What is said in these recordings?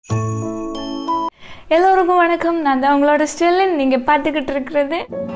எல்லோருக்கும் வணக்கம் நான் தான் உங்களோட ஸ்டெல்லின் நீங்கள் பார்த்துக்கிட்டு இருக்கிறது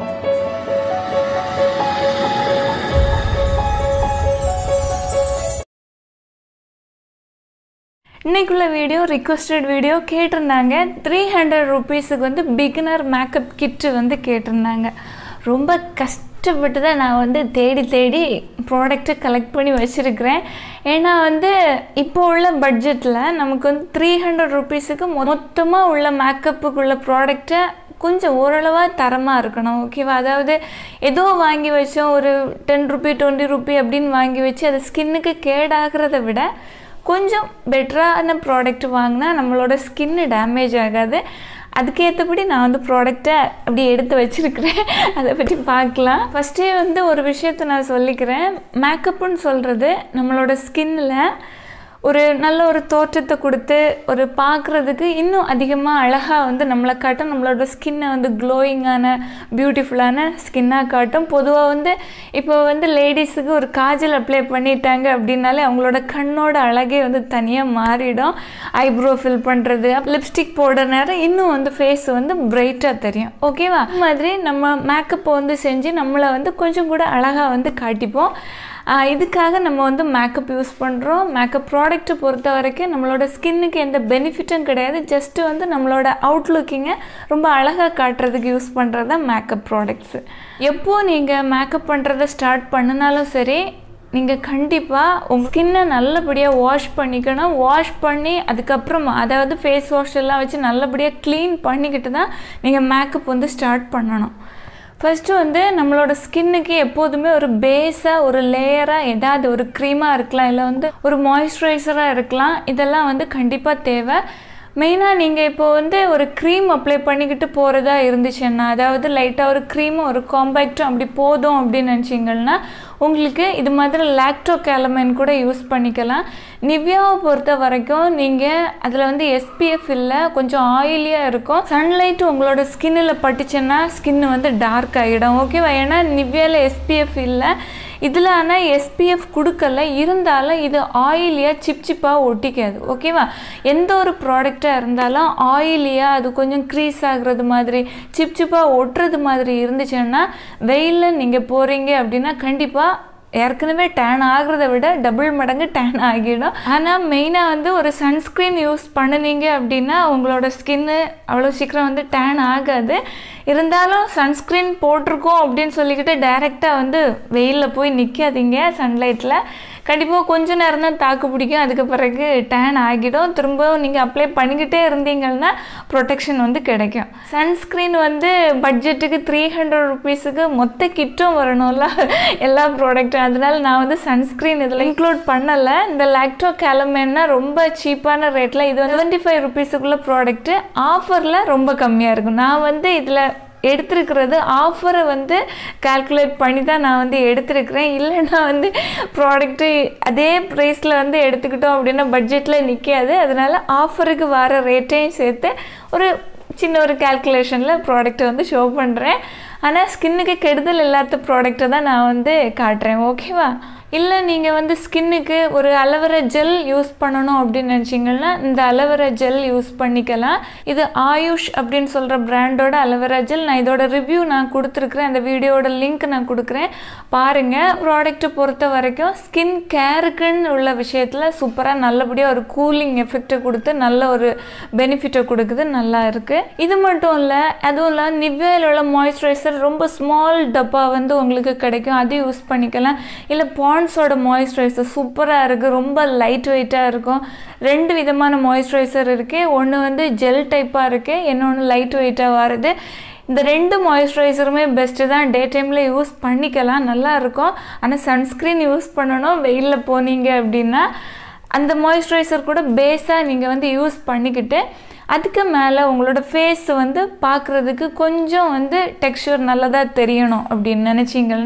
இன்னைக்குள்ள வீடியோ ரிக்வஸ்டட் வீடியோ கேட்டிருந்தாங்க த்ரீ ஹண்ட்ரட் ருபீஸுக்கு வந்து பிகினர் மேக்கப் கிட்டு வந்து கேட்டிருந்தாங்க ரொம்ப கஷ்டப்பட்டு தான் நான் வந்து தேடி தேடி ப்ராடக்ட்டை கலெக்ட் பண்ணி வச்சுருக்கிறேன் ஏன்னா வந்து இப்போ உள்ள பட்ஜெட்டில் நமக்கு வந்து த்ரீ ஹண்ட்ரட் ருபீஸுக்கு மொத்தமாக உள்ள மேக்கப்புக்குள்ள ப்ராடக்ட்டை கொஞ்சம் ஓரளவாக தரமாக இருக்கணும் ஓகேவா அதாவது ஏதோ வாங்கி வச்சோம் ஒரு டென் ருபி டுவெண்ட்டி ருபி அப்படின்னு வாங்கி வச்சு அது ஸ்கின்னுக்கு கேடாகிறத விட கொஞ்சம் பெட்டரான ப்ராடக்ட் வாங்கினா நம்மளோட ஸ்கின்னு டேமேஜ் ஆகாது அதுக்கேற்றபடி நான் வந்து ப்ராடக்டை அப்படி எடுத்து வச்சுருக்கிறேன் அதை பற்றி பார்க்கலாம் ஃபஸ்ட்டே வந்து ஒரு விஷயத்த நான் சொல்லிக்கிறேன் மேக்கப்புன்னு சொல்கிறது நம்மளோட ஸ்கின்னில் ஒரு நல்ல ஒரு தோற்றத்தை கொடுத்து ஒரு பார்க்குறதுக்கு இன்னும் அதிகமாக அழகாக வந்து நம்மளை காட்டும் நம்மளோட ஸ்கின்னை வந்து க்ளோயிங்கான பியூட்டிஃபுல்லான ஸ்கின்னாக காட்டும் பொதுவாக வந்து இப்போ வந்து லேடிஸுக்கு ஒரு காஜல் அப்ளை பண்ணிட்டாங்க அப்படின்னாலே அவங்களோட கண்ணோட அழகே வந்து தனியாக மாறிடும் ஐப்ரோ ஃபில் பண்ணுறது லிப்ஸ்டிக் போடுற நேரம் இன்னும் வந்து ஃபேஸ் வந்து பிரைட்டாக தெரியும் ஓகேவா அது மாதிரி நம்ம மேக்கப்பை வந்து செஞ்சு நம்மளை வந்து கொஞ்சம் கூட அழகாக வந்து காட்டிப்போம் இதுக்காக நம்ம வந்து மேக்கப் யூஸ் பண்ணுறோம் மேக்கப் ப்ராடக்ட்டை பொறுத்த வரைக்கும் நம்மளோட ஸ்கின்னுக்கு எந்த பெனிஃபிட்டும் கிடையாது ஜஸ்ட்டு வந்து நம்மளோட அவுட்லுக்கிங்கை ரொம்ப அழகாக காட்டுறதுக்கு யூஸ் பண்ணுறது தான் மேக்கப் ப்ராடக்ட்ஸு எப்போது நீங்கள் மேக்கப் பண்ணுறதை ஸ்டார்ட் பண்ணினாலும் சரி நீங்கள் கண்டிப்பாக உங்கள் ஸ்கின்னை நல்லபடியாக வாஷ் பண்ணிக்கணும் வாஷ் பண்ணி அதுக்கப்புறமா அதாவது ஃபேஸ் வாஷ் எல்லாம் வச்சு நல்லபடியாக க்ளீன் பண்ணிக்கிட்டு தான் நீங்கள் மேக்கப் வந்து ஸ்டார்ட் பண்ணணும் ஃபஸ்ட்டு வந்து நம்மளோட ஸ்கின்னுக்கு எப்போதுமே ஒரு பேஸாக ஒரு லேயராக ஏதாவது ஒரு க்ரீமாக இருக்கலாம் இல்லை வந்து ஒரு மாய்ஸ்சரைசராக இருக்கலாம் இதெல்லாம் வந்து கண்டிப்பாக தேவை மெயினாக நீங்கள் இப்போ வந்து ஒரு க்ரீம் அப்ளை பண்ணிக்கிட்டு போகிறதா இருந்துச்சுன்னா அதாவது லைட்டாக ஒரு க்ரீமும் ஒரு காம்பேக்டும் அப்படி போதும் அப்படின்னு நினச்சிங்கன்னா உங்களுக்கு இது மாதிரி லாக்டோ கேலமைன் கூட யூஸ் பண்ணிக்கலாம் நிவ்யாவை பொறுத்த வரைக்கும் நீங்கள் அதில் வந்து எஸ்பிஎஃப் இல்லை கொஞ்சம் ஆயிலியாக இருக்கும் சன்லைட் உங்களோட ஸ்கின்னில் பட்டுச்சுன்னா ஸ்கின் வந்து டார்க் ஆகிடும் ஓகேவா ஏன்னா நிவ்யாவில் எஸ்பிஎஃப் இல்லை இதில் ஆனால் எஸ்பிஎஃப் கொடுக்கல இருந்தாலும் இது ஆயிலியாக சிப் சிப்பாக ஒட்டிக்காது ஓகேவா எந்த ஒரு ப்ராடக்டாக இருந்தாலும் ஆயிலியாக அது கொஞ்சம் க்ரீஸ் ஆகுறது மாதிரி சிப் சிப்பாக ஒட்டுறது மாதிரி இருந்துச்சுன்னா வெயிலில் நீங்கள் போகிறீங்க அப்படின்னா கண்டிப்பாக ஏற்கனவே டேன் ஆகிறத விட டபுள் மடங்கு டேன் ஆகிடும் ஆனால் மெயினாக வந்து ஒரு சன்ஸ்க்ரீன் யூஸ் பண்ணினீங்க அப்படின்னா உங்களோட ஸ்கின்னு அவ்வளோ சீக்கிரம் வந்து டேன் ஆகாது இருந்தாலும் சன்ஸ்க்ரீன் போட்டிருக்கோம் அப்படின்னு சொல்லிக்கிட்டு டைரெக்டாக வந்து வெயிலில் போய் நிற்காதீங்க சன்லைட்டில் கண்டிப்பாக கொஞ்ச நேரம் தான் தாக்கு பிடிக்கும் அதுக்கு பிறகு டேன் ஆகிடும் திரும்பவும் நீங்கள் அப்ளை பண்ணிக்கிட்டே இருந்தீங்கன்னா ப்ரொடெக்ஷன் வந்து கிடைக்கும் சன்ஸ்க்ரீன் வந்து பட்ஜெட்டுக்கு த்ரீ ஹண்ட்ரட் ருபீஸுக்கு மொத்த கிட்டும் வரணும்ல எல்லா ப்ராடக்ட்டும் அதனால நான் வந்து சன்ஸ்க்ரீன் இதில் இன்க்ளூட் பண்ணலை இந்த லாக்டோ கேலமேன்னா ரொம்ப சீப்பான ரேட்டில் இது வந்து டுவெண்ட்டி ஃபைவ் ருபீஸுக்குள்ள ப்ராடக்ட்டு ஆஃபரில் ரொம்ப கம்மியாக இருக்கும் நான் வந்து இதில் எடுத்திருக்கிறது ஆஃபரை வந்து கால்குலேட் பண்ணி தான் நான் வந்து எடுத்திருக்கிறேன் இல்லைன்னா வந்து ப்ராடக்ட்டு அதே ப்ரைஸில் வந்து எடுத்துக்கிட்டோம் அப்படின்னா பட்ஜெட்டில் நிற்காது அதனால் ஆஃபருக்கு வர ரேட்டையும் சேர்த்து ஒரு சின்ன ஒரு கால்குலேஷனில் ப்ராடக்ட்டை வந்து ஷோ பண்ணுறேன் ஆனால் ஸ்கின்னுக்கு கெடுதல் இல்லாத ப்ராடக்ட்டை தான் நான் வந்து காட்டுறேன் ஓகேவா இல்லை நீங்கள் வந்து ஸ்கின்னுக்கு ஒரு அலவரை ஜெல் யூஸ் பண்ணணும் அப்படின்னு நினச்சிங்கன்னா இந்த அலவரா ஜெல் யூஸ் பண்ணிக்கலாம் இது ஆயுஷ் அப்படின்னு சொல்கிற பிராண்டோட அலவரா ஜெல் நான் இதோட ரிவ்யூ நான் கொடுத்துருக்குறேன் அந்த வீடியோட லிங்க் நான் கொடுக்குறேன் பாருங்கள் ப்ராடக்ட்டை பொறுத்த வரைக்கும் ஸ்கின் கேருக்குன்னு உள்ள விஷயத்தில் சூப்பராக நல்லபடியாக ஒரு கூலிங் எஃபெக்டை கொடுத்து நல்ல ஒரு பெனிஃபிட்டை கொடுக்குது நல்லா இருக்குது இது மட்டும் இல்லை அதுவும் இல்லை நிவ்யாவில் உள்ள மாய்ஸ்சரைசர் ரொம்ப ஸ்மால் டப்பா வந்து உங்களுக்கு கிடைக்கும் அது யூஸ் பண்ணிக்கலாம் இல்லை பாண்ட்ஸோட மாய்ஸ்சரைசர் சூப்பராக இருக்குது ரொம்ப லைட் வெயிட்டாக இருக்கும் ரெண்டு விதமான மாய்ஸ்சரைசர் இருக்குது ஒன்று வந்து ஜெல் டைப்பாக இருக்குது இன்னொன்று லைட் வெயிட்டாக வருது இந்த ரெண்டு மாய்ஸ்சரைசருமே பெஸ்ட்டு தான் டே டைமில் யூஸ் பண்ணிக்கலாம் நல்லாயிருக்கும் ஆனால் சன்ஸ்க்ரீன் யூஸ் பண்ணணும் வெயிலில் போனீங்க அப்படின்னா அந்த மாய்ஸ்சரைசர் கூட பேஸாக நீங்கள் வந்து யூஸ் பண்ணிக்கிட்டு அதுக்கு மேலே உங்களோட ஃபேஸ் வந்து பார்க்குறதுக்கு கொஞ்சம் வந்து டெக்ஸ்சர் நல்லதாக தெரியணும் அப்படின்னு நினச்சிங்கன்னா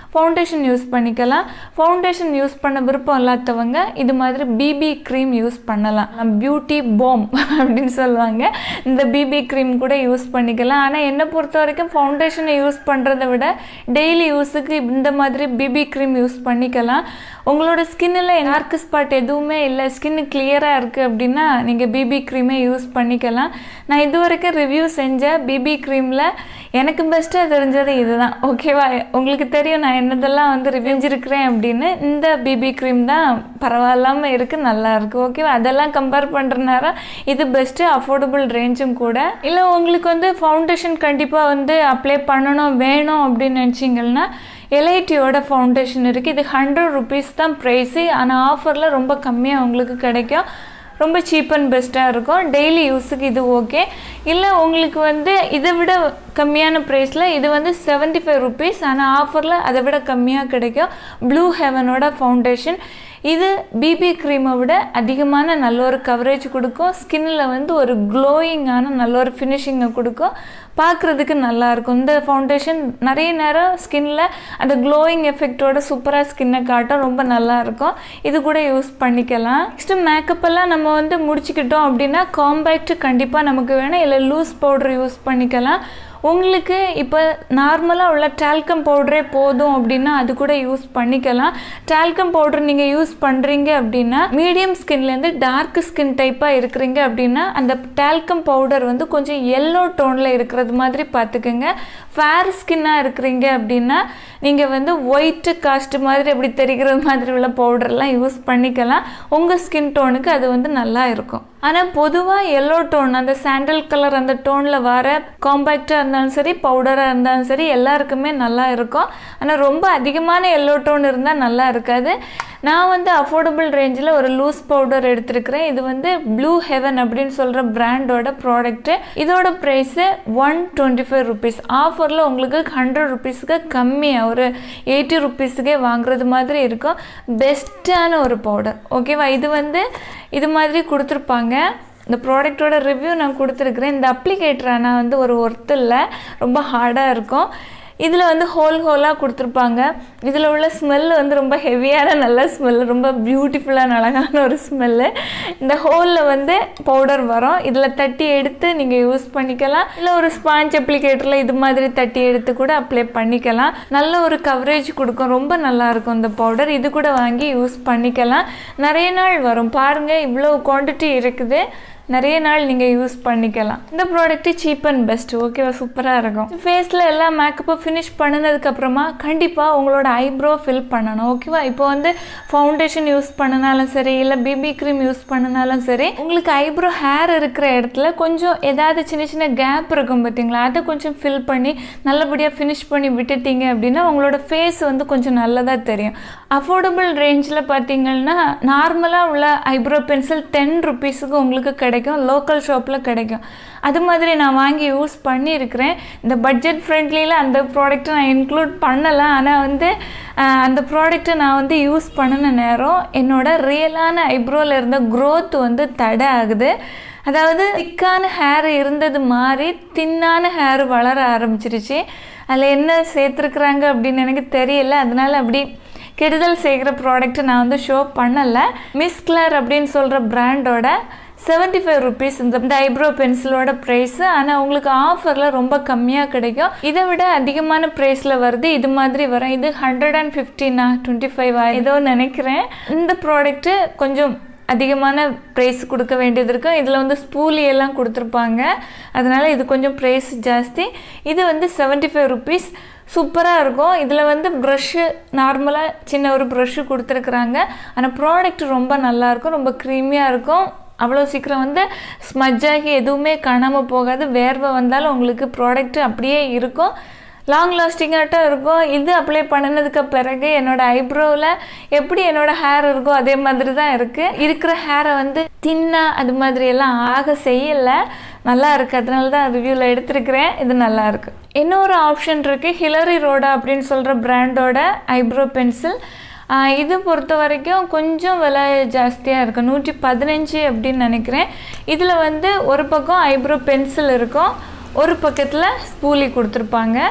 ஃபவுண்டேஷன் யூஸ் பண்ணிக்கலாம் ஃபவுண்டேஷன் யூஸ் பண்ண விருப்பம் இல்லாதவங்க இது மாதிரி பிபி க்ரீம் யூஸ் பண்ணலாம் பியூட்டி பாம் அப்படின்னு சொல்லுவாங்க இந்த பிபி க்ரீம் கூட யூஸ் பண்ணிக்கலாம் ஆனால் என்னை பொறுத்த வரைக்கும் ஃபவுண்டேஷனை யூஸ் பண்ணுறதை விட டெய்லி யூஸுக்கு இந்த மாதிரி பிபி க்ரீம் யூஸ் பண்ணிக்கலாம் உங்களோட ஸ்கின்னில் டார்க் ஸ்பாட் எதுவுமே இல்லை ஸ்கின் கிளியராக இருக்குது அப்படின்னா நீங்கள் பிபி க்ரீமே யூஸ் பண்ணிக்கலாம் நான் இது வரைக்கும் ரிவ்யூ செஞ்ச பிபி க்ரீமில் எனக்கு பெஸ்ட்டாக தெரிஞ்சது இதுதான் ஓகேவா உங்களுக்கு தெரியும் நான் என்னதெல்லாம் வந்து ரிவ்யூஞ்சிருக்கிறேன் அப்படின்னு இந்த பிபி க்ரீம் தான் பரவாயில்லாமல் இருக்குது நல்லா இருக்குது ஓகேவா அதெல்லாம் கம்பேர் பண்ணுறனால இது பெஸ்ட்டு அஃபோர்டபுள் ரேஞ்சும் கூட இல்லை உங்களுக்கு வந்து ஃபவுண்டேஷன் கண்டிப்பாக வந்து அப்ளை பண்ணணும் வேணும் அப்படின்னு நினச்சிங்கன்னா எல்ஐடியோட ஃபவுண்டேஷன் இருக்குது இது ஹண்ட்ரட் ருபீஸ் தான் ப்ரைஸு ஆனால் ஆஃபரில் ரொம்ப கம்மியாக உங்களுக்கு கிடைக்கும் ரொம்ப சீப் அண்ட் பெஸ்ட்டாக இருக்கும் டெய்லி யூஸுக்கு இது ஓகே இல்லை உங்களுக்கு வந்து இதை விட கம்மியான ப்ரைஸில் இது வந்து செவன்ட்டி ஃபைவ் ருபீஸ் ஆனால் ஆஃபரில் அதை விட கம்மியாக கிடைக்கும் ப்ளூ ஹெவனோட ஃபவுண்டேஷன் இது பிபி க்ரீமை விட அதிகமான நல்ல ஒரு கவரேஜ் கொடுக்கும் ஸ்கின்னில் வந்து ஒரு க்ளோயிங்கான நல்ல ஒரு ஃபினிஷிங்கை கொடுக்கும் பார்க்குறதுக்கு நல்லாயிருக்கும் இந்த ஃபவுண்டேஷன் நிறைய நேரம் ஸ்கின்னில் அந்த க்ளோயிங் எஃபெக்டோட சூப்பராக ஸ்கின்னை காட்டும் ரொம்ப நல்லாயிருக்கும் இது கூட யூஸ் பண்ணிக்கலாம் நெக்ஸ்ட்டு மேக்கப் எல்லாம் நம்ம வந்து முடிச்சுக்கிட்டோம் அப்படின்னா காம்பேக்ட் கண்டிப்பாக நமக்கு வேணும் இல்லை லூஸ் பவுடர் யூஸ் பண்ணிக்கலாம் உங்களுக்கு இப்போ நார்மலாக உள்ள டால்கம் பவுடரே போதும் அப்படின்னா அது கூட யூஸ் பண்ணிக்கலாம் டால்கம் பவுடர் நீங்கள் யூஸ் பண்ணுறீங்க அப்படின்னா மீடியம் ஸ்கின்லேருந்து டார்க் ஸ்கின் டைப்பாக இருக்கிறீங்க அப்படின்னா அந்த டால்கம் பவுடர் வந்து கொஞ்சம் எல்லோ டோனில் இருக்கிறது மாதிரி பார்த்துக்குங்க ஃபேர் ஸ்கின்னாக இருக்கிறீங்க அப்படின்னா நீங்கள் வந்து ஒயிட்டு காஸ்ட் மாதிரி அப்படி தெரிகிறது மாதிரி உள்ள பவுடர்லாம் யூஸ் பண்ணிக்கலாம் உங்கள் ஸ்கின் டோனுக்கு அது வந்து நல்லா இருக்கும் ஆனால் பொதுவாக எல்லோ டோன் அந்த சாண்டல் கலர் அந்த டோனில் வர காம்பேக்டாக இருந்தாலும் சரி பவுடராக இருந்தாலும் சரி எல்லாருக்குமே நல்லா இருக்கும் ஆனால் ரொம்ப அதிகமான எல்லோ டோன் இருந்தால் நல்லா இருக்காது நான் வந்து அஃபோர்டபுள் ரேஞ்சில் ஒரு லூஸ் பவுடர் எடுத்திருக்கிறேன் இது வந்து ப்ளூ ஹெவன் அப்படின்னு சொல்கிற பிராண்டோட ப்ராடக்ட்டு இதோட price one twenty five rupees ஆஃபரில் உங்களுக்கு ஹண்ட்ரட் ருபீஸுக்கு கம்மியாக ஒரு எயிட்டி ருபீஸுக்கே வாங்குறது மாதிரி இருக்கும் பெஸ்ட்டான ஒரு பவுடர் ஓகேவா இது வந்து இது மாதிரி கொடுத்துருப்பாங்க இந்த ப்ராடக்டோட ரிவ்யூ நான் கொடுத்துருக்குறேன் இந்த அப்ளிகேட்டர் ஆனால் வந்து ஒரு ஒர்த்து இல்லை ரொம்ப ஹார்டாக இருக்கும் இதில் வந்து ஹோல் ஹோலாக கொடுத்துருப்பாங்க இதில் உள்ள ஸ்மெல் வந்து ரொம்ப ஹெவியான நல்ல ஸ்மெல் ரொம்ப பியூட்டிஃபுல்லான அழகான ஒரு ஸ்மெல்லு இந்த ஹோலில் வந்து பவுடர் வரும் இதில் தட்டி எடுத்து நீங்கள் யூஸ் பண்ணிக்கலாம் இல்லை ஒரு ஸ்பாஞ்ச் அப்ளிகேட்டரில் இது மாதிரி தட்டி எடுத்து கூட அப்ளை பண்ணிக்கலாம் நல்ல ஒரு கவரேஜ் கொடுக்கும் ரொம்ப நல்லாயிருக்கும் இந்த பவுடர் இது கூட வாங்கி யூஸ் பண்ணிக்கலாம் நிறைய நாள் வரும் பாருங்கள் இவ்வளோ குவான்டிட்டி இருக்குது நிறைய நாள் நீங்கள் யூஸ் பண்ணிக்கலாம் இந்த ப்ராடக்ட்டு சீப் அண்ட் பெஸ்ட் ஓகேவா சூப்பராக இருக்கும் ஃபேஸில் எல்லா மேக்கப்பும் ஃபினிஷ் பண்ணினதுக்கப்புறமா கண்டிப்பாக உங்களோட ஐப்ரோ ஃபில் பண்ணணும் ஓகேவா இப்போ வந்து ஃபவுண்டேஷன் யூஸ் பண்ணினாலும் சரி இல்லை பிபி க்ரீம் யூஸ் பண்ணினாலும் சரி உங்களுக்கு ஐப்ரோ ஹேர் இருக்கிற இடத்துல கொஞ்சம் ஏதாவது சின்ன சின்ன கேப் இருக்கும் பார்த்தீங்களா அதை கொஞ்சம் ஃபில் பண்ணி நல்லபடியாக ஃபினிஷ் பண்ணி விட்டுட்டீங்க அப்படின்னா உங்களோட ஃபேஸ் வந்து கொஞ்சம் நல்லதாக தெரியும் அஃபோர்டபுள் ரேஞ்சில் பார்த்தீங்கன்னா நார்மலாக உள்ள ஐப்ரோ பென்சில் டென் ருபீஸுக்கு உங்களுக்கு கிடைக்கும் லோக்கல் ஷாப்பில் கிடைக்கும் அது மாதிரி நான் வாங்கி யூஸ் பண்ணியிருக்கிறேன் இந்த பட்ஜெட் ஃப்ரெண்ட்லியில் அந்த ப்ராடக்ட்டை நான் இன்க்ளூட் பண்ணலை ஆனால் வந்து ஆஹ், அந்த ப்ராடக்ட்டை நான் வந்து யூஸ் பண்ணின நேரம் என்னோட ரியலான ஐப்ரோவில் இருந்த growth வந்து தடை ஆகுது அதாவது திக்கான ஹேர் இருந்தது மாதிரி தின்னான ஹேர் வளர ஆரம்பிச்சிருச்சு அதில் என்ன சேர்த்துருக்குறாங்க அப்படின்னு எனக்கு தெரியல அதனால அப்படி கெடுதல் செய்கிற ப்ராடக்ட்டை நான் வந்து ஷோ பண்ணலை மிஸ் கிளர் அப்படின்னு சொல்கிற பிராண்டோட செவன்ட்டி ஃபைவ் ருபீஸ் இந்த இந்த ஐப்ரோ பென்சிலோட ப்ரைஸு ஆனால் உங்களுக்கு ஆஃபரில் ரொம்ப கம்மியாக கிடைக்கும் இதை விட அதிகமான ப்ரைஸில் வருது இது மாதிரி வரும் இது ஹண்ட்ரட் அண்ட் ஃபிஃப்டினா டுவெண்ட்டி ஃபைவ் ஏதோ நினைக்கிறேன் இந்த ப்ராடக்ட்டு கொஞ்சம் அதிகமான ப்ரைஸ் கொடுக்க வேண்டியது இருக்கும் இதில் வந்து ஸ்பூலி எல்லாம் கொடுத்துருப்பாங்க அதனால் இது கொஞ்சம் ப்ரைஸ் ஜாஸ்தி இது வந்து செவன்ட்டி ஃபைவ் ருபீஸ் சூப்பராக இருக்கும் இதில் வந்து ப்ரஷ்ஷு நார்மலாக சின்ன ஒரு ப்ரஷ்ஷு கொடுத்துருக்குறாங்க ஆனால் ப்ராடக்ட் ரொம்ப நல்லாயிருக்கும் ரொம்ப க்ரீமியாக இருக்கும் அவ்வளோ சீக்கிரம் வந்து ஸ்மஜ் ஆகி எதுவுமே காணாமல் போகாது வேர்வை வந்தாலும் உங்களுக்கு ப்ராடக்ட் அப்படியே இருக்கும் லாங் லாஸ்டிங்காட்டம் இருக்கும் இது அப்ளை பண்ணினதுக்கு பிறகு என்னோட ஐப்ரோவில் எப்படி என்னோட ஹேர் இருக்கோ அதே மாதிரி தான் இருக்குது இருக்கிற ஹேரை வந்து தின்னா அது மாதிரி எல்லாம் ஆக செய்யலை நல்லா இருக்குது அதனால தான் ரிவ்யூவில் எடுத்திருக்கிறேன் இது நல்லா இருக்கு இன்னொரு ஆப்ஷன் இருக்குது ஹிலரி ரோடா அப்படின்னு சொல்கிற பிராண்டோட ஐப்ரோ பென்சில் ஆஹ் இது பொறுத்த வரைக்கும் கொஞ்சம் விலை ஜாஸ்தியாக இருக்கும் நூற்றி பதினஞ்சு அப்படின்னு நினைக்கிறேன் இதில் வந்து ஒரு பக்கம் ஐப்ரோ பென்சில் இருக்கும் ஒரு பக்கத்தில் ஸ்பூலி கொடுத்துருப்பாங்க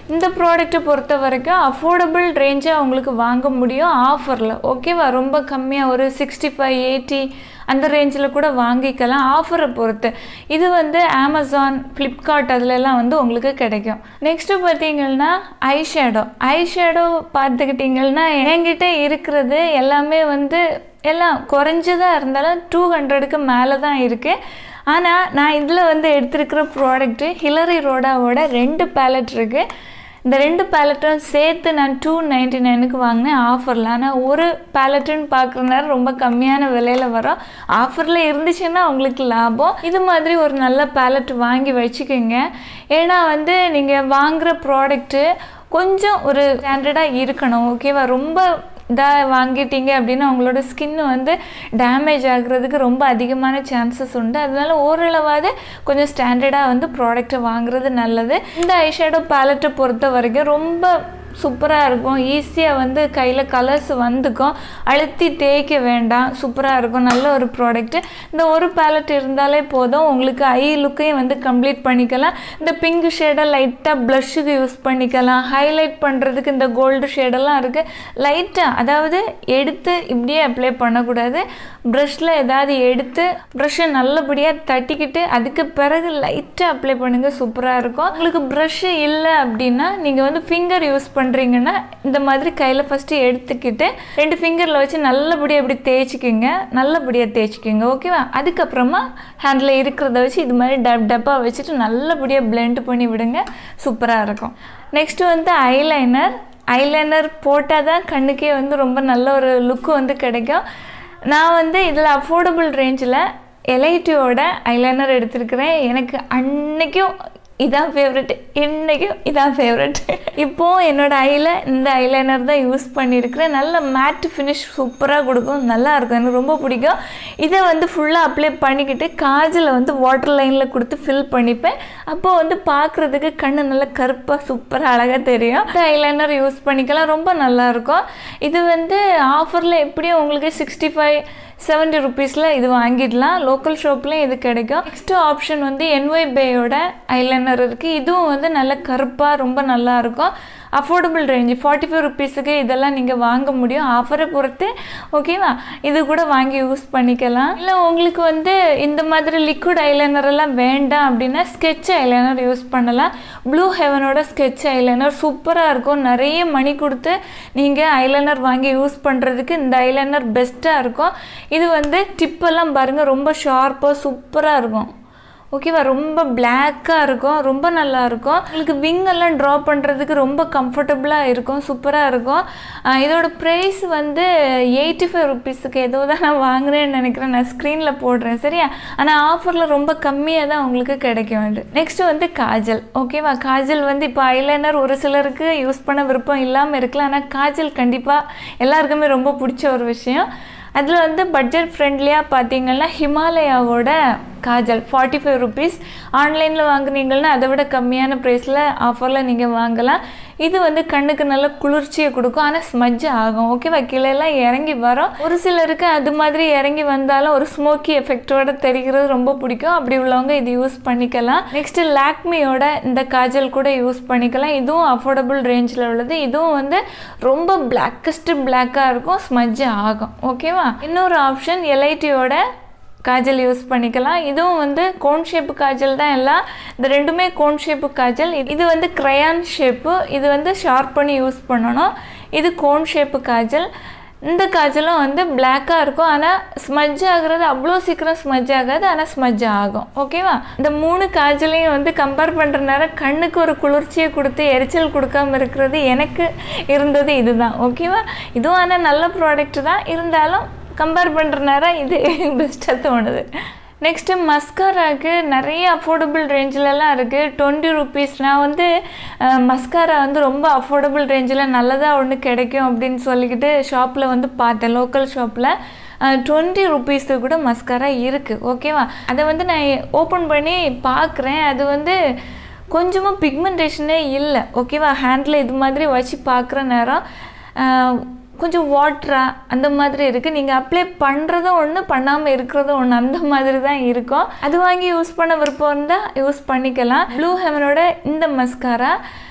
இந்த ப்ராடக்ட்டை பொறுத்த வரைக்கும் அஃபோர்டபுள் ரேஞ்சாக உங்களுக்கு வாங்க முடியும் ஆஃபரில் ஓகேவா ரொம்ப கம்மியாக ஒரு சிக்ஸ்டி ஃபைவ் எயிட்டி அந்த ரேஞ்சில் கூட வாங்கிக்கலாம் ஆஃபரை பொறுத்து இது வந்து அமேசான் ஃப்ளிப்கார்ட் அதுலலாம் வந்து உங்களுக்கு கிடைக்கும் நெக்ஸ்ட்டு பார்த்தீங்கன்னா ஐ ஷேடோ ஐ ஷேடோ பார்த்துக்கிட்டிங்கன்னா என்கிட்ட இருக்கிறது எல்லாமே வந்து எல்லாம் குறைஞ்சதாக இருந்தாலும் டூ ஹண்ட்ரடுக்கு மேலே தான் இருக்குது ஆனால் நான் இதில் வந்து எடுத்திருக்கிற ப்ராடக்ட்டு ஹிலரி ரோடாவோட ரெண்டு பேலட் இருக்குது இந்த ரெண்டு பேலட்டும் சேர்த்து நான் டூ நைன்டி நைனுக்கு வாங்கினேன் ஆஃபரில் ஆனால் ஒரு பேலட்டுன்னு பார்க்குற நேரம் ரொம்ப கம்மியான விலையில் வரும் ஆஃபரில் இருந்துச்சுன்னா உங்களுக்கு லாபம் இது மாதிரி ஒரு நல்ல பேலட் வாங்கி வச்சுக்கோங்க ஏன்னா வந்து நீங்கள் வாங்குகிற ப்ராடக்ட்டு கொஞ்சம் ஒரு ஸ்டாண்டர்டாக இருக்கணும் ஓகேவா ரொம்ப இதாக வாங்கிட்டீங்க அப்படின்னா உங்களோட ஸ்கின் வந்து டேமேஜ் ஆகுறதுக்கு ரொம்ப அதிகமான சான்சஸ் உண்டு அதனால ஓரளவாவது கொஞ்சம் ஸ்டாண்டர்டாக வந்து ப்ராடக்ட்டை வாங்குறது நல்லது இந்த ஐஷேடோ பேலட்டை பொறுத்த வரைக்கும் ரொம்ப சூப்பராக இருக்கும் ஈஸியாக வந்து கையில் கலர்ஸ் வந்துக்கும் அழுத்தி தேய்க்க வேண்டாம் சூப்பராக இருக்கும் நல்ல ஒரு ப்ராடக்ட்டு இந்த ஒரு பேலட் இருந்தாலே போதும் உங்களுக்கு ஐ லுக்கையும் வந்து கம்ப்ளீட் பண்ணிக்கலாம் இந்த பிங்க் ஷேடை லைட்டாக ப்ளஷ்ஷுக்கு யூஸ் பண்ணிக்கலாம் ஹைலைட் பண்ணுறதுக்கு இந்த கோல்டு ஷேடெல்லாம் இருக்குது லைட்டாக அதாவது எடுத்து இப்படியே அப்ளை பண்ணக்கூடாது ப்ரஷில் ஏதாவது எடுத்து ப்ரஷ்ஷை நல்லபடியாக தட்டிக்கிட்டு அதுக்கு பிறகு லைட்டாக அப்ளை பண்ணுங்கள் சூப்பராக இருக்கும் உங்களுக்கு ப்ரஷ்ஷு இல்லை அப்படின்னா நீங்கள் வந்து ஃபிங்கர் யூஸ் பண்ணுறீங்கன்னா இந்த மாதிரி கையில் ஃபஸ்ட்டு எடுத்துக்கிட்டு ரெண்டு ஃபிங்கரில் வச்சு நல்லபடியாக இப்படி தேய்ச்சிக்கிங்க நல்லபடியாக தேய்ச்சிக்கிங்க ஓகேவா அதுக்கப்புறமா ஹேண்டில் இருக்கிறத வச்சு இது மாதிரி டப் டப்பாக வச்சுட்டு நல்லபடியாக பிளெண்ட் பண்ணி விடுங்க சூப்பராக இருக்கும் நெக்ஸ்ட்டு வந்து ஐலைனர் ஐலைனர் போட்டால் தான் கண்ணுக்கே வந்து ரொம்ப நல்ல ஒரு லுக்கு வந்து கிடைக்கும் நான் வந்து இதில் அஃபோர்டபுள் ரேஞ்சில் எலைட்டியோட ஐலைனர் எடுத்திருக்கிறேன் எனக்கு அன்னைக்கும் இதான் ஃபேவரெட் இன்றைக்கும் இதான் ஃபேவரெட் இப்போது என்னோட ஐயில் இந்த ஐலைனர் தான் யூஸ் பண்ணியிருக்கிறேன் நல்ல மேட் ஃபினிஷ் சூப்பராக கொடுக்கும் நல்லா இருக்கும் எனக்கு ரொம்ப பிடிக்கும் இதை வந்து ஃபுல்லாக அப்ளை பண்ணிக்கிட்டு காஜில் வந்து வாட்டர் லைனில் கொடுத்து ஃபில் பண்ணிப்பேன் அப்போது வந்து பார்க்குறதுக்கு கண்ணு நல்லா கருப்பாக சூப்பராக அழகாக தெரியும் இந்த ஐலைனர் யூஸ் பண்ணிக்கலாம் ரொம்ப நல்லாயிருக்கும் இது வந்து ஆஃபரில் எப்படியும் உங்களுக்கு சிக்ஸ்டி ஃபைவ் செவன்ட்டி ருபீஸில் இது வாங்கிடலாம் லோக்கல் ஷாப்லேயும் இது கிடைக்கும் நெக்ஸ்ட்டு ஆப்ஷன் வந்து என்ஒய் பேயோட ஐலைனர் இருக்குது இதுவும் வந்து நல்ல கருப்பாக ரொம்ப நல்லா இருக்கும் அஃபோர்டபுள் ரேஞ்சு ஃபார்ட்டி ஃபைவ் ருபீஸுக்கு இதெல்லாம் நீங்கள் வாங்க முடியும் ஆஃபரை பொறுத்து ஓகேவா இது கூட வாங்கி யூஸ் பண்ணிக்கலாம் இல்லை உங்களுக்கு வந்து இந்த மாதிரி லிக்விட் ஐலைனர் எல்லாம் வேண்டாம் அப்படின்னா ஸ்கெட்ச் ஐலைனர் யூஸ் பண்ணலாம் ப்ளூ ஹெவனோட ஸ்கெட்ச் ஐலைனர் சூப்பராக இருக்கும் நிறைய மணி கொடுத்து நீங்கள் ஐலைனர் வாங்கி யூஸ் பண்ணுறதுக்கு இந்த ஐலைனர் பெஸ்ட்டாக இருக்கும் இது வந்து டிப்பெல்லாம் பாருங்கள் ரொம்ப ஷார்ப்பாக சூப்பராக இருக்கும் ஓகேவா ரொம்ப பிளாக்காக இருக்கும் ரொம்ப நல்லா இருக்கும் உங்களுக்கு விங் எல்லாம் ட்ரா பண்ணுறதுக்கு ரொம்ப கம்ஃபர்டபுளாக இருக்கும் சூப்பராக இருக்கும் ஆஹ் இதோட ப்ரைஸ் வந்து எயிட்டி ஃபைவ் ருபீஸுக்கு ஏதோ தான் நான் வாங்குறேன்னு நினைக்கிறேன் நான் ஸ்க்ரீனில் போடுறேன் சரியா ஆனால் ஆஃபரில் ரொம்ப கம்மியாக தான் உங்களுக்கு கிடைக்கும் அது நெக்ஸ்ட்டு வந்து காஜல் ஓகேவா காஜல் வந்து இப்போ ஐலைனர் ஒரு சிலருக்கு யூஸ் பண்ண விருப்பம் இல்லாமல் இருக்கலாம் ஆனால் காஜல் கண்டிப்பாக எல்லாருக்குமே ரொம்ப பிடிச்ச ஒரு விஷயம் அதில் வந்து பட்ஜெட் ஃப்ரெண்ட்லியாக பார்த்தீங்கன்னா ஹிமாலயாவோட காஜல் ஃபார்ட்டி ஃபைவ் ருபீஸ் ஆன்லைனில் வாங்குனீங்கன்னா அதை விட கம்மியான ப்ரைஸில் ஆஃபரில் நீங்கள் வாங்கலாம் இது வந்து கண்ணுக்கு நல்ல குளிர்ச்சியை கொடுக்கும் ஆனால் ஸ்மஜ் ஆகும் ஓகேவா கீழெல்லாம் இறங்கி வரும் ஒரு சிலருக்கு அது மாதிரி இறங்கி வந்தாலும் ஒரு ஸ்மோக்கி எஃபெக்டோட தெரிகிறது ரொம்ப பிடிக்கும் அப்படி உள்ளவங்க இது யூஸ் பண்ணிக்கலாம் நெக்ஸ்ட்டு லாக்மியோட இந்த காஜல் கூட யூஸ் பண்ணிக்கலாம் இதுவும் அஃபோர்டபுள் ரேஞ்சில் உள்ளது இதுவும் வந்து ரொம்ப பிளாக்கஸ்ட்டு பிளாக்காக இருக்கும் ஸ்மஜ் ஆகும் ஓகேவா இன்னொரு ஆப்ஷன் எல்ஐடியோட காஜல் யூஸ் பண்ணிக்கலாம் இதுவும் வந்து கோன் ஷேப்பு காஜல் தான் எல்லாம் இந்த ரெண்டுமே கோன் ஷேப்பு காஜல் இது வந்து க்ரையான் ஷேப்பு இது வந்து ஷார்ப் பண்ணி யூஸ் பண்ணணும் இது கோன் ஷேப்பு காஜல் இந்த காஜலும் வந்து பிளாக்காக இருக்கும் ஆனால் ஸ்மஜ் ஆகுறது அவ்வளோ சீக்கிரம் ஸ்மஜ் ஆகாது ஆனால் ஸ்மஜ் ஆகும் ஓகேவா இந்த மூணு காஜலையும் வந்து கம்பேர் பண்ணுற நேரம் கண்ணுக்கு ஒரு குளிர்ச்சியை கொடுத்து எரிச்சல் கொடுக்காம இருக்கிறது எனக்கு இருந்தது இதுதான் ஓகேவா இதுவும் ஆனால் நல்ல ப்ராடக்ட் தான் இருந்தாலும் கம்பேர் பண்ணுற நேரம் இது பெஸ்ட்டாக தோணுது நெக்ஸ்ட்டு மஸ்காராக்கு நிறைய அஃபோர்டபுள் ரேஞ்சிலலாம் இருக்குது டுவெண்ட்டி ருபீஸ் நான் வந்து மஸ்காரா வந்து ரொம்ப அஃபோர்டபுள் ரேஞ்சில் நல்லதாக ஒன்று கிடைக்கும் அப்படின்னு சொல்லிக்கிட்டு ஷாப்பில் வந்து பார்த்தேன் லோக்கல் ஷாப்பில் டுவெண்ட்டி ருபீஸுக்கு கூட மஸ்காரா இருக்குது ஓகேவா அதை வந்து நான் ஓப்பன் பண்ணி பார்க்குறேன் அது வந்து கொஞ்சமாக பிக்மெண்டேஷனே இல்லை ஓகேவா ஹேண்டில் இது மாதிரி வச்சு பார்க்குற நேரம் கொஞ்சம் வாட்டராக அந்த மாதிரி இருக்குது நீங்கள் அப்ளை பண்ணுறதும் ஒன்று பண்ணாமல் இருக்கிறதும் ஒன்று அந்த மாதிரி தான் இருக்கும் அது வாங்கி யூஸ் பண்ண விருப்பம் இருந்தால் யூஸ் பண்ணிக்கலாம் ப்ளூ ஹெவனோட இந்த மஸ்காரா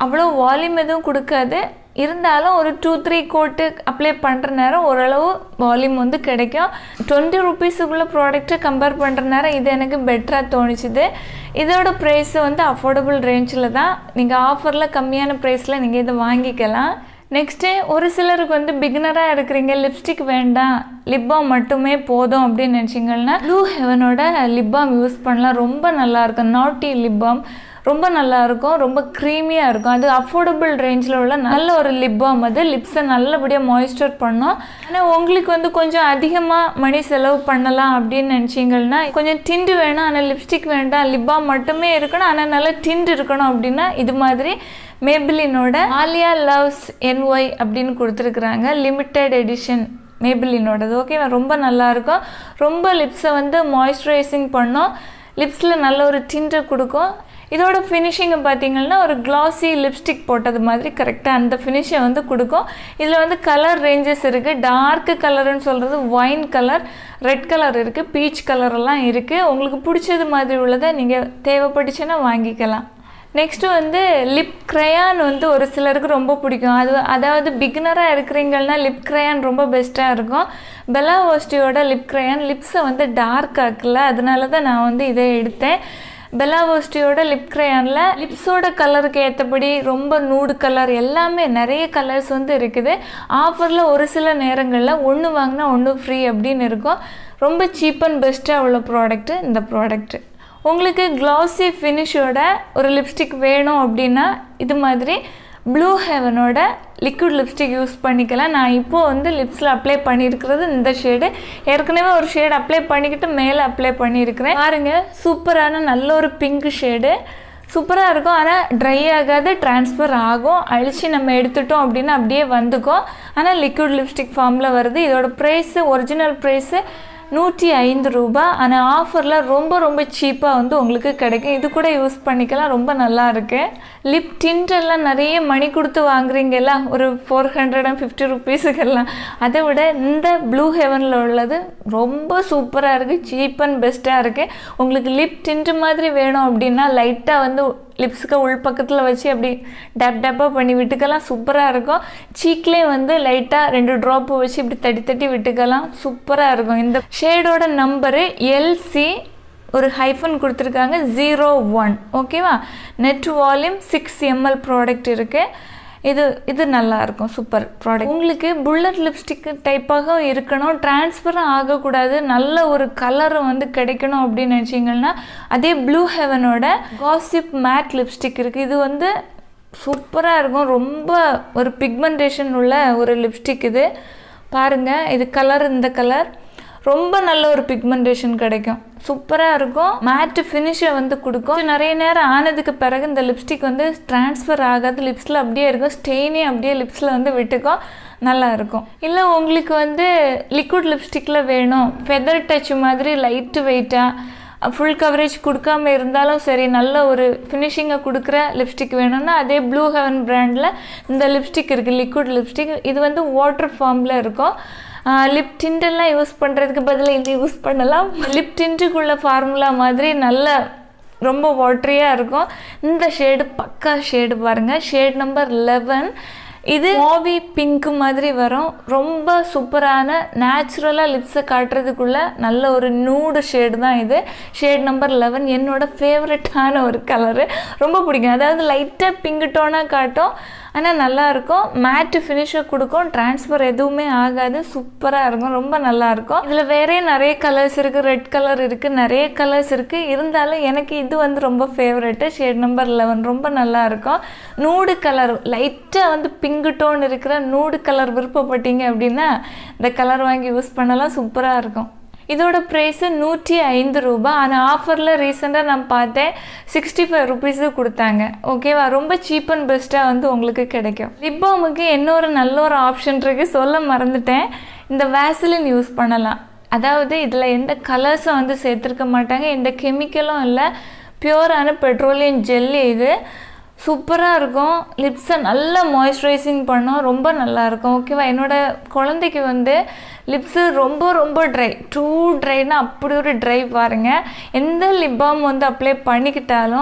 அவ்வளோ வால்யூம் எதுவும் கொடுக்காது இருந்தாலும் ஒரு டூ த்ரீ கோட்டு அப்ளை பண்ணுற நேரம் ஓரளவு வால்யூம் வந்து கிடைக்கும் டுவெண்ட்டி ருபீஸுக்குள்ள ப்ராடக்ட்டை கம்பேர் பண்ணுற நேரம் இது எனக்கு பெட்டராக தோணுச்சுது இதோட ப்ரைஸ் வந்து அஃபோர்டபுள் ரேஞ்சில் தான் நீங்கள் ஆஃபரில் கம்மியான ப்ரைஸில் நீங்கள் இதை வாங்கிக்கலாம் நெக்ஸ்ட்டு ஒரு சிலருக்கு வந்து பிகினராக இருக்கிறீங்க லிப்ஸ்டிக் வேண்டாம் லிப் பாம் மட்டுமே போதும் அப்படின்னு நினச்சிங்கன்னா ப்ளூ ஹெவனோட லிப் பாம் யூஸ் பண்ணலாம் ரொம்ப நல்லாயிருக்கும் நாட்டி லிப் பாம் ரொம்ப நல்லா இருக்கும் ரொம்ப க்ரீமியாக இருக்கும் அது அஃபோர்டபுள் ரேஞ்சில் உள்ள நல்ல ஒரு லிப் பாம் அது லிப்ஸை நல்லபடியாக மாய்ஸ்சர் பண்ணும் ஆனால் உங்களுக்கு வந்து கொஞ்சம் அதிகமாக மணி செலவு பண்ணலாம் அப்படின்னு நினச்சிங்கன்னா கொஞ்சம் டிண்டு வேணும் ஆனால் லிப்ஸ்டிக் வேண்டாம் லிப் பாம் மட்டுமே இருக்கணும் ஆனால் நல்லா டிண்டு இருக்கணும் அப்படின்னா இது மாதிரி மேபிளினோட ஆலியா லவ்ஸ் என்ஒய் அப்படின்னு கொடுத்துருக்குறாங்க லிமிட்டெட் எடிஷன் மேபிளினோடது ஓகேவா ரொம்ப நல்லாயிருக்கும் ரொம்ப லிப்ஸை வந்து மாய்ஸ்சரைசிங் பண்ணும் லிப்ஸில் நல்ல ஒரு டிண்டை கொடுக்கும் இதோட ஃபினிஷிங்கை பார்த்தீங்கன்னா ஒரு கிளாஸி லிப்ஸ்டிக் போட்டது மாதிரி கரெக்டாக அந்த ஃபினிஷை வந்து கொடுக்கும் இதில் வந்து கலர் ரேஞ்சஸ் இருக்குது டார்க்கு கலர்னு சொல்கிறது ஒயின் கலர் ரெட் கலர் இருக்குது பீச் கலரெல்லாம் இருக்குது உங்களுக்கு பிடிச்சது மாதிரி உள்ளதை நீங்கள் தேவைப்பட்டுச்சுன்னா வாங்கிக்கலாம் நெக்ஸ்ட்டு வந்து லிப் க்ரையான் வந்து ஒரு சிலருக்கு ரொம்ப பிடிக்கும் அது அதாவது பிகினராக இருக்கிறீங்கன்னா லிப் க்ரையான் ரொம்ப பெஸ்ட்டாக இருக்கும் பெலா ஓஸ்டியோட லிப் க்ரையான் லிப்ஸை வந்து டார்க் ஆக்கல அதனால தான் நான் வந்து இதை எடுத்தேன் பெலாவோஸ்டியோட லிப் க்ரையானில் லிப்ஸோட கலருக்கு ஏற்றபடி ரொம்ப நூடு கலர் எல்லாமே நிறைய கலர்ஸ் வந்து இருக்குது ஆஃபரில் ஒரு சில நேரங்களில் ஒன்று வாங்கினா ஒன்று ஃப்ரீ அப்படின்னு இருக்கும் ரொம்ப சீப் அண்ட் பெஸ்ட்டாக உள்ள ப்ராடக்ட்டு இந்த ப்ராடக்ட்டு உங்களுக்கு க்ளாஸி ஃபினிஷோட ஒரு லிப்ஸ்டிக் வேணும் அப்படின்னா இது மாதிரி ப்ளூ ஹெவனோட லிக்விட் லிப்ஸ்டிக் யூஸ் பண்ணிக்கலாம் நான் இப்போது வந்து லிப்ஸில் அப்ளை பண்ணியிருக்கிறது இந்த ஷேடு ஏற்கனவே ஒரு ஷேடு அப்ளை பண்ணிக்கிட்டு மேலே அப்ளை பண்ணியிருக்கிறேன் பாருங்கள் சூப்பரான நல்ல ஒரு பிங்க் ஷேடு சூப்பராக இருக்கும் ஆனால் ட்ரை ஆகாது ட்ரான்ஸ்ஃபர் ஆகும் அழிச்சு நம்ம எடுத்துட்டோம் அப்படின்னா அப்படியே வந்துக்கும் ஆனால் லிக்விட் லிப்ஸ்டிக் ஃபார்மில் வருது இதோட ப்ரைஸு ஒரிஜினல் ப்ரைஸு நூற்றி ஐந்து ரூபா ஆனால் ஆஃபரில் ரொம்ப ரொம்ப சீப்பாக வந்து உங்களுக்கு கிடைக்கும் இது கூட யூஸ் பண்ணிக்கலாம் ரொம்ப நல்லா இருக்கு லிப் டிண்ட் எல்லாம் நிறைய மணி கொடுத்து வாங்குறீங்கல்ல ஒரு ஃபோர் ஹண்ட்ரட் அண்ட் ஃபிஃப்டி ருபீஸுக்கெல்லாம் அதை விட இந்த ப்ளூ ஹெவனில் உள்ளது ரொம்ப சூப்பராக இருக்குது சீப் அண்ட் பெஸ்ட்டாக இருக்குது உங்களுக்கு லிப் டிண்ட் மாதிரி வேணும் அப்படின்னா லைட்டாக வந்து லிப்ஸுக்கு உள் பக்கத்தில் வச்சு அப்படி டப் டப்பாக பண்ணி விட்டுக்கலாம் சூப்பராக இருக்கும் சீக்லேயே வந்து லைட்டாக ரெண்டு ட்ராப்பு வச்சு இப்படி தட்டி தட்டி விட்டுக்கலாம் சூப்பராக இருக்கும் இந்த ஷேடோட நம்பரு எல்சி ஒரு ஹைஃபன் கொடுத்துருக்காங்க ஜீரோ ஒன் ஓகேவா net volume six ML product இருக்குது இது இது நல்லா இருக்கும் சூப்பர் ப்ராடக்ட் உங்களுக்கு புல்லட் லிப்ஸ்டிக் டைப்பாக இருக்கணும் டிரான்ஸ்ஃபரும் ஆகக்கூடாது நல்ல ஒரு கலரும் வந்து கிடைக்கணும் அப்படின்னு நினச்சிங்கன்னா அதே ப்ளூ ஹெவனோட காசிப் மேட் லிப்ஸ்டிக் இருக்குது இது வந்து சூப்பராக இருக்கும் ரொம்ப ஒரு பிக்மெண்டேஷன் உள்ள ஒரு லிப்ஸ்டிக் இது பாருங்கள் இது கலர் இந்த கலர் ரொம்ப நல்ல ஒரு பிக்மெண்டேஷன் கிடைக்கும் சூப்பராக இருக்கும் மேட்டு ஃபினிஷை வந்து கொடுக்கும் நிறைய நேரம் ஆனதுக்கு பிறகு இந்த லிப்ஸ்டிக் வந்து ட்ரான்ஸ்ஃபர் ஆகாது லிப்ஸில் அப்படியே இருக்கும் ஸ்டெயினே அப்படியே லிப்ஸில் வந்து விட்டுக்கும் நல்லா இருக்கும் இல்லை உங்களுக்கு வந்து லிக்விட் லிப்ஸ்டிக்கில் வேணும் ஃபெதர் டச் மாதிரி லைட்டு வெயிட்டாக ஃபுல் கவரேஜ் கொடுக்காம இருந்தாலும் சரி நல்ல ஒரு ஃபினிஷிங்கை கொடுக்குற லிப்ஸ்டிக் வேணும்னா அதே ப்ளூ ஹெவன் பிராண்டில் இந்த லிப்ஸ்டிக் இருக்குது லிக்விட் லிப்ஸ்டிக் இது வந்து வாட்டர் ஃபார்மில் இருக்கும் லிப் டிண்டெல்லாம் யூஸ் பண்ணுறதுக்கு பதிலாக இது யூஸ் பண்ணலாம் லிப் டின்ட்டுக்குள்ள ஃபார்முலா மாதிரி நல்ல ரொம்ப வாட்டரியாக இருக்கும் இந்த ஷேடு பக்கா ஷேடு பாருங்கள் ஷேட் நம்பர் லெவன் இது மாவி பிங்க் மாதிரி வரும் ரொம்ப சூப்பரான நேச்சுரலாக லிப்ஸை காட்டுறதுக்குள்ள நல்ல ஒரு நூடு ஷேடு தான் இது ஷேட் நம்பர் லெவன் என்னோட ஃபேவரட்டான ஒரு கலரு ரொம்ப பிடிக்கும் அதாவது லைட்டாக பிங்க் டோனாக காட்டும் ஆனால் நல்லாயிருக்கும் மேட்டு ஃபினிஷை கொடுக்கும் ட்ரான்ஸ்ஃபர் எதுவுமே ஆகாது சூப்பராக இருக்கும் ரொம்ப நல்லாயிருக்கும் இதில் வேறே நிறைய கலர்ஸ் இருக்குது ரெட் கலர் இருக்குது நிறைய கலர்ஸ் இருக்குது இருந்தாலும் எனக்கு இது வந்து ரொம்ப ஃபேவரெட்டு ஷேட் நம்பர் லெவன் ரொம்ப நல்லாயிருக்கும் நூடு கலர் லைட்டாக வந்து பிங்க் டோன் இருக்கிற நூடு கலர் விருப்பப்பட்டீங்க அப்படின்னா இந்த கலர் வாங்கி யூஸ் பண்ணலாம் சூப்பராக இருக்கும் இதோட ப்ரைஸு நூற்றி ஐந்து ரூபாய் ஆனால் ஆஃபரில் ரீசெண்டாக நான் பார்த்தேன் சிக்ஸ்டி ஃபைவ் ருபீஸு கொடுத்தாங்க ஓகேவா ரொம்ப சீப் அண்ட் பெஸ்ட்டாக வந்து உங்களுக்கு கிடைக்கும் லிப்பாமுக்கு இன்னொரு நல்ல ஒரு ஆப்ஷன் இருக்குது சொல்ல மறந்துட்டேன் இந்த வேசலின் யூஸ் பண்ணலாம் அதாவது இதில் எந்த கலர்ஸும் வந்து சேர்த்துருக்க மாட்டாங்க எந்த கெமிக்கலும் இல்லை பியூரான பெட்ரோலியம் ஜெல்லி இது சூப்பராக இருக்கும் லிப்ஸை நல்லா மாய்ஸ்சரைசிங் பண்ணும் ரொம்ப நல்லாயிருக்கும் ஓகேவா என்னோட குழந்தைக்கு வந்து லிப்ஸு ரொம்ப ரொம்ப ட்ரை டூ ட்ரைனா அப்படி ஒரு ட்ரை பாருங்கள் எந்த லிப் பாம் வந்து அப்ளை பண்ணிக்கிட்டாலும்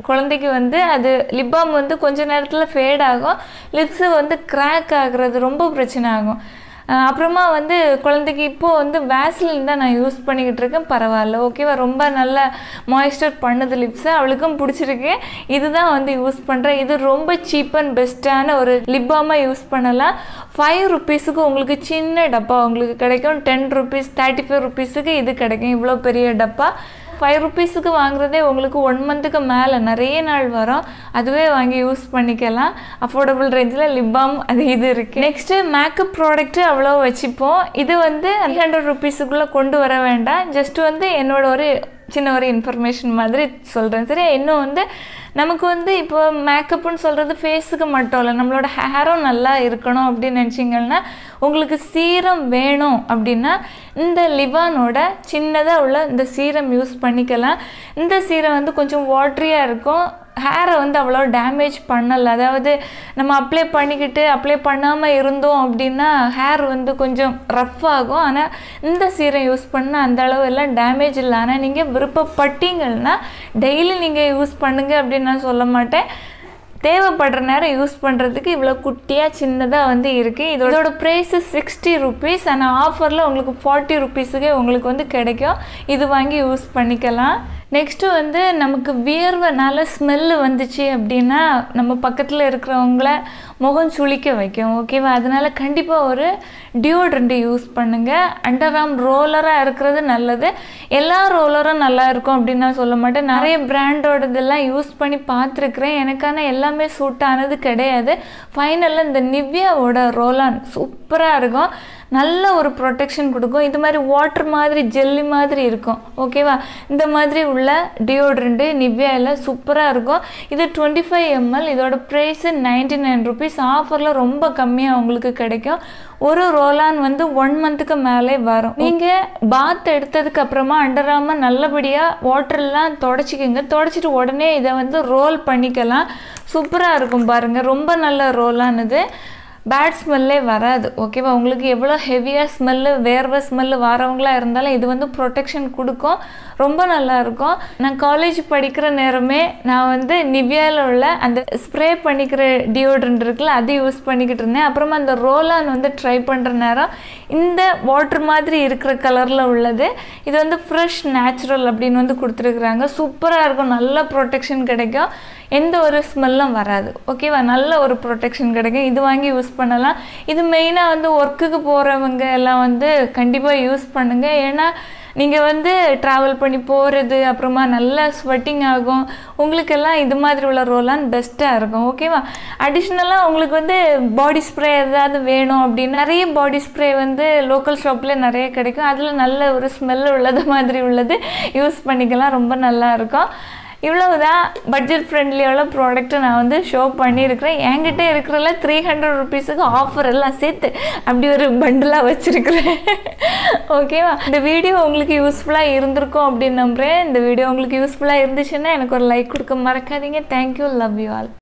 குழந்தைக்கு வந்து அது லிப் பாம் வந்து கொஞ்ச நேரத்தில் ஃபேட் ஆகும் லிப்ஸு வந்து கிராக் ஆகுறது ரொம்ப பிரச்சனை ஆகும் அஹ் அப்புறமா வந்து குழந்தைக்கு இப்போது வந்து வேஸ்லின் தான் நான் யூஸ் பண்ணிக்கிட்டு இருக்கேன் பரவாயில்ல ஓகேவா ரொம்ப நல்லா மாய்ஸ்சர் பண்ணுது லிப்ஸு அவளுக்கும் பிடிச்சிருக்கு இதுதான் வந்து யூஸ் பண்ணுறேன் இது ரொம்ப சீப் அண்ட் பெஸ்ட்டான ஒரு லிப் பாமாக யூஸ் பண்ணலாம் ஃபைவ் ருபீஸுக்கு உங்களுக்கு சின்ன டப்பா உங்களுக்கு கிடைக்கும் டென் ருபீஸ் தேர்ட்டி ஃபைவ் ருபீஸுக்கு இது கிடைக்கும் இவ்வளோ பெரிய டப்பா ஃபைவ் ருபீஸுக்கு வாங்குறதே உங்களுக்கு ஒன் மந்த்துக்கு மேலே நிறைய நாள் வரும் அதுவே வாங்கி யூஸ் பண்ணிக்கலாம் அஃபோர்டபுள் ரேஞ்சில் லிப் பாம் அது இது இருக்குது நெக்ஸ்ட்டு மேக்கப் ப்ராடக்ட்டு அவ்வளோ வச்சுப்போம் இது வந்து ஹண்ட்ரட் ருபீஸுக்குள்ளே கொண்டு வர வேண்டாம் ஜஸ்ட் வந்து என்னோட ஒரு சின்ன ஒரு இன்ஃபர்மேஷன் மாதிரி சொல்கிறேன் சரி இன்னும் வந்து நமக்கு வந்து இப்போ மேக்கப்னு சொல்கிறது ஃபேஸுக்கு மட்டும் இல்லை நம்மளோட ஹேரும் நல்லா இருக்கணும் அப்படின்னு நினச்சிங்கன்னா உங்களுக்கு சீரம் வேணும் அப்படின்னா இந்த லிவானோட சின்னதாக உள்ள இந்த சீரம் யூஸ் பண்ணிக்கலாம் இந்த சீரம் வந்து கொஞ்சம் வாட்ரியாக இருக்கும் ஹேரை வந்து அவ்வளோ டேமேஜ் பண்ணலை அதாவது நம்ம அப்ளை பண்ணிக்கிட்டு அப்ளை பண்ணாமல் இருந்தோம் அப்படின்னா ஹேர் வந்து கொஞ்சம் ரஃப் ஆகும் ஆனால் இந்த சீரம் யூஸ் பண்ணால் அந்த அளவு எல்லாம் டேமேஜ் இல்லை ஆனால் நீங்கள் விருப்பப்பட்டீங்கன்னா டெய்லி நீங்கள் யூஸ் பண்ணுங்க அப்படின்னு நான் சொல்ல மாட்டேன் தேவைப்படுற நேரம் யூஸ் பண்ணுறதுக்கு இவ்வளோ குட்டியாக சின்னதாக வந்து இருக்குது இதோட இதோட ப்ரைஸு சிக்ஸ்டி ருபீஸ் ஆனால் ஆஃபரில் உங்களுக்கு ஃபார்ட்டி ருபீஸுக்கே உங்களுக்கு வந்து கிடைக்கும் இது வாங்கி யூஸ் பண்ணிக்கலாம் நெக்ஸ்ட்டு வந்து நமக்கு வியர்வைனால ஸ்மெல்லு வந்துச்சு அப்படின்னா நம்ம பக்கத்தில் இருக்கிறவங்கள முகம் சுளிக்க வைக்கும் ஓகேவா அதனால கண்டிப்பாக ஒரு டியோட்ரண்ட் யூஸ் பண்ணுங்கள் அண்டர் ஆர்ம் ரோலராக இருக்கிறது நல்லது எல்லா ரோலரும் நல்லா இருக்கும் அப்படின்னு நான் சொல்ல மாட்டேன் நிறைய பிராண்டோடதெல்லாம் யூஸ் பண்ணி பார்த்துருக்குறேன் எனக்கான எல்லாமே சூட் ஆனது கிடையாது ஃபைனலில் இந்த நிவ்யாவோட ரோலான் சூப்பராக இருக்கும் நல்ல ஒரு ப்ரொடெக்ஷன் கொடுக்கும் இது மாதிரி வாட்டர் மாதிரி ஜெல்லி மாதிரி இருக்கும் ஓகேவா இந்த மாதிரி உள்ள டியோட்ரண்ட்டு நிவ்யாவில் சூப்பராக இருக்கும் இது டுவெண்ட்டி ஃபைவ் எம்எல் இதோட ப்ரைஸு நைன்டி நைன் ருபீஸ் ஆஃபரில் ரொம்ப கம்மியாக உங்களுக்கு கிடைக்கும் ஒரு ரோலான் வந்து ஒன் மந்த்துக்கு மேலே வரும் நீங்கள் பாத் எடுத்ததுக்கு அப்புறமா அண்டராம நல்லபடியாக வாட்டர்லாம் தொடச்சிக்கோங்க தொடச்சிட்டு உடனே இதை வந்து ரோல் பண்ணிக்கலாம் சூப்பராக இருக்கும் பாருங்கள் ரொம்ப நல்ல ரோலானது பேட் ஸ்மெல்லே வராது ஓகேவா உங்களுக்கு எவ்வளோ ஹெவியாக ஸ்மெல்லு வேர்வை ஸ்மெல்லு வரவங்களா இருந்தாலும் இது வந்து ப்ரொடெக்ஷன் கொடுக்கும் ரொம்ப நல்லா இருக்கும் நான் காலேஜ் படிக்கிற நேரமே நான் வந்து நிவ்யாவில் உள்ள அந்த ஸ்ப்ரே பண்ணிக்கிற டியோட்ரண்ட் இருக்குல்ல அது யூஸ் பண்ணிக்கிட்டு இருந்தேன் அப்புறமா அந்த ரோலான் வந்து ட்ரை பண்ணுற நேரம் இந்த வாட்டர் மாதிரி இருக்கிற கலரில் உள்ளது இது வந்து ஃப்ரெஷ் நேச்சுரல் அப்படின்னு வந்து கொடுத்துருக்குறாங்க சூப்பராக இருக்கும் நல்ல ப்ரொடெக்ஷன் கிடைக்கும் எந்த ஒரு ஸ்மெல்லும் வராது ஓகேவா நல்ல ஒரு ப்ரொடெக்ஷன் கிடைக்கும் இது வாங்கி யூஸ் பண்ணலாம் இது மெயினாக வந்து ஒர்க்குக்கு போகிறவங்க எல்லாம் வந்து கண்டிப்பாக யூஸ் பண்ணுங்கள் ஏன்னா நீங்கள் வந்து ட்ராவல் பண்ணி போகிறது அப்புறமா நல்லா ஸ்வெட்டிங் ஆகும் உங்களுக்கெல்லாம் இது மாதிரி உள்ள ரோலான் பெஸ்ட்டாக இருக்கும் ஓகேவா அடிஷ்னலாக உங்களுக்கு வந்து பாடி ஸ்ப்ரே ஏதாவது வேணும் அப்படின்னு நிறைய பாடி ஸ்ப்ரே வந்து லோக்கல் ஷாப்பில் நிறைய கிடைக்கும் அதில் நல்ல ஒரு ஸ்மெல் உள்ளது மாதிரி உள்ளது யூஸ் பண்ணிக்கலாம் ரொம்ப நல்லா இருக்கும் இவ்வளவுதான் பட்ஜெட் ஃப்ரெண்ட்லியோட ப்ராடக்ட்டை நான் வந்து ஷோ பண்ணியிருக்கிறேன் என்கிட்ட இருக்கிறல த்ரீ ஹண்ட்ரட் ருபீஸுக்கு ஆஃபர் எல்லாம் சேர்த்து அப்படி ஒரு பண்டிலாக வச்சுருக்கிறேன் ஓகேவா இந்த வீடியோ உங்களுக்கு யூஸ்ஃபுல்லாக இருந்திருக்கும் அப்படின்னு நம்புகிறேன் இந்த வீடியோ உங்களுக்கு யூஸ்ஃபுல்லாக இருந்துச்சுன்னா எனக்கு ஒரு லைக் கொடுக்க மறக்காதீங்க தேங்க்யூ லவ் யூ ஆல்